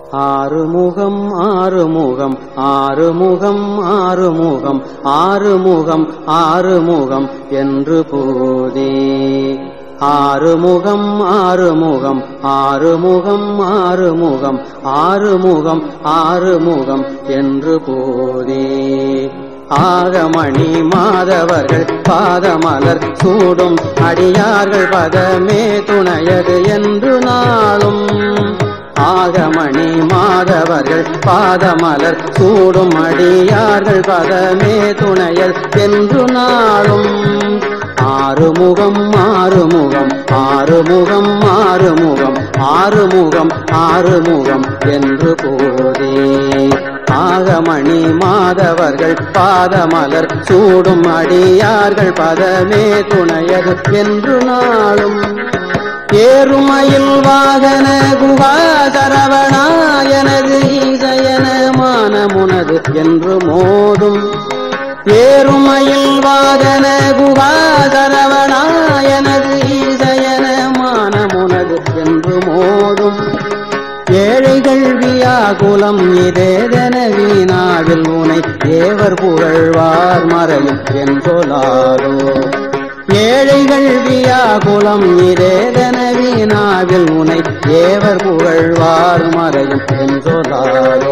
ஆறுமுகம் ஆறுமுகம் ஆறுமுகம் ஆறுமுகம் ஆறுமுகம் ஆறுமுகம் என்று போதே ஆறுமுகம் ஆறுமுகம் ஆறுமுகம் ஆறுமுகம் ஆறுமுகம் ஆறுமுகம் என்று போதே ஆகமணி மாதவர்கள் பாதமலர் சூடும் அடியார்கள் பதமே துணையது என்று நாளும் ஆகமணி மாதவர்கள் பாதமலர் சூடும் அடியார்கள் பதமே துணையல் என்று நாளும் ஆறுமுகம் ஆறுமுகம் ஆறுமுகம் ஆறுமுகம் ஆறுமுகம் ஆறுமுகம் என்று போதே ஆகமணி மாதவர்கள் பாதமலர் சூடும் அடியார்கள் பதமே துணையது என்று நாளும் ஏறுமயில் வாகன குகா சரவணா எனது ஈசயன மானமுனது என்று மோதும் ஏறுமயில் வாகன குகா சரவணா எனது ஈசயன மானமுனது என்று மோதும் ஏழைகள் வியாகுலம் இதேதன வீணாவில் உனை தேவர் புகழ்வார் மறையும் என்றொலாரோ ஏழைகள் வியாகுலம் இதேதன வீணாவில் உனை தேவர் புகழ்வார் மறையும் என்றொலாரோ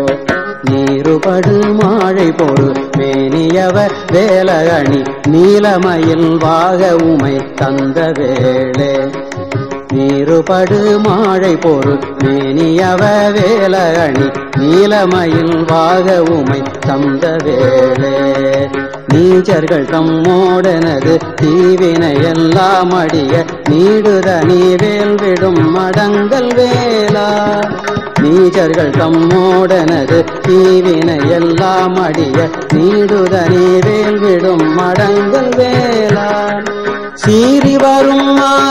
நீருபடு மாழை பொறு மேனியவர் வேலகணி நீலமயில் வாக உமை தந்த வேளே நீருபடு மாழை பொறு மேனியவ வேலகணி நீலமயில் வாக உமை தந்த வேளே நீச்சர்கள் தம்மோடனது தீவினை எல்லாம் அடிய நீடுதனி வேல் விடும் மடங்கள் வேலா நீச்சர்கள் தம்மோடனது தீவினை எல்லாம் அடிய நீடுதனி வேல் விடும் மடங்கள் வேலா சீறி வரும்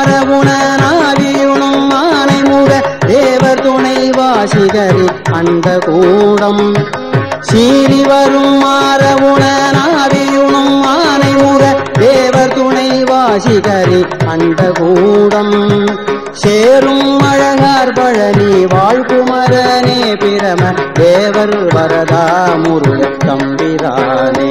மாறவுணனாவியுணும் மானை முக தேவர் துணை வாசிகரி அந்த கூடம் சீறி வரும் மாறவுணனாவியுணும் மானை முக தேவர் துணை வாசிகரி அந்த கூடம் சேரும் அழகார் பழனி வாழ்குமரனே பிரம தேவர் வரதா முருக தம்பிரானே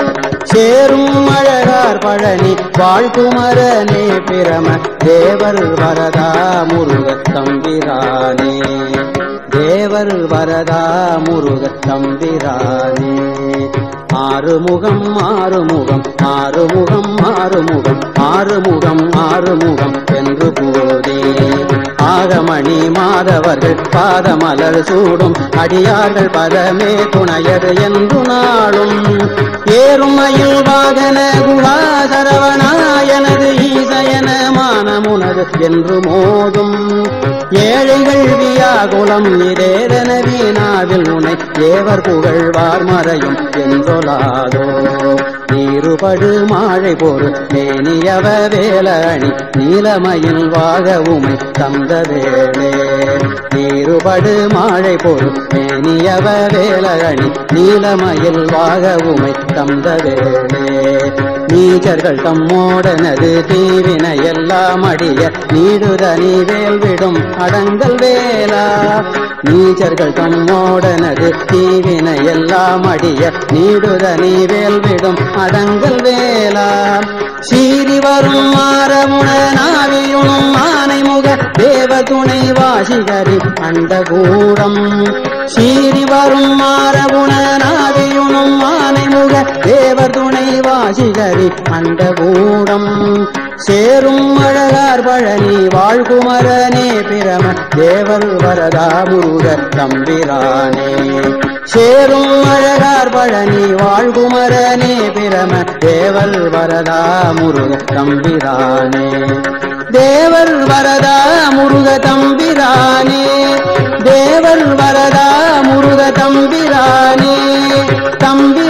சேரும் அழகார் பழனி வாழ்குமரனே பிரம தேவர் வரதா முருக தம்பிரானே தேவர் வரதா முருக தம்பிரானே ஆறுமுகம் ஆறுமுகம் ஆறுமுகம் ஆறுமுகம் ஆறுமுகம் ஆறுமுகம் என்று போதே ஆகமணி மாதவர்கள் பாதமலர் சூடும் அடியார்கள் பதமே துணையது என்று நாளும் ஏறுமையில் வாகன குஹா சரவணாயனது ஈசயன மானமுனது என்று மோதும் ஏழைகள் வியாகுலம் இதேதன வீணாவில் உனை தேவர் புகழ்வார் மறையும் என்றொலாதோ நீருபடு மாழை பொறு மேனியவ வேலணி நீலமயில் வாக உமை தந்த வேளே நீருபடு மாழை பொறு மேனியவ வேலணி நீலமயில் வாக உமை தந்த வேளே நீச்சர்கள் தம்மோடனது தீவினை எல்லாம் அடிய நீடுதனி வேல் விடும் அடங்கல் வேலா நீச்சர்கள் தம்மோடனது தீவினை எல்லாம் அடிய நீடுதனி வேல் விடும் அடங்கல் வேலா சீறி வரும் மாறமுடனாவியுணும் ஆனை முக தேவ துணை வாசிகரி அண்ட கூடம் சீறி வரும் மாறகுணனாவியுணும் ஆனை முக தேவர் துணை வாசிகரி அண்ட கூடம் சேரும் அழகார் பழனி வாழ்குமரனே பிரம தேவர் வரதா முருக தம்பிரானே சேரும் அழகார் பழனி வாழ்குமரனே பிரம தேவர் வரதா முருக தம்பிரானே தேவர் வரதா முருக தம்பிரானே தேவர் வரதா முருக தம்பிரானே தம்பி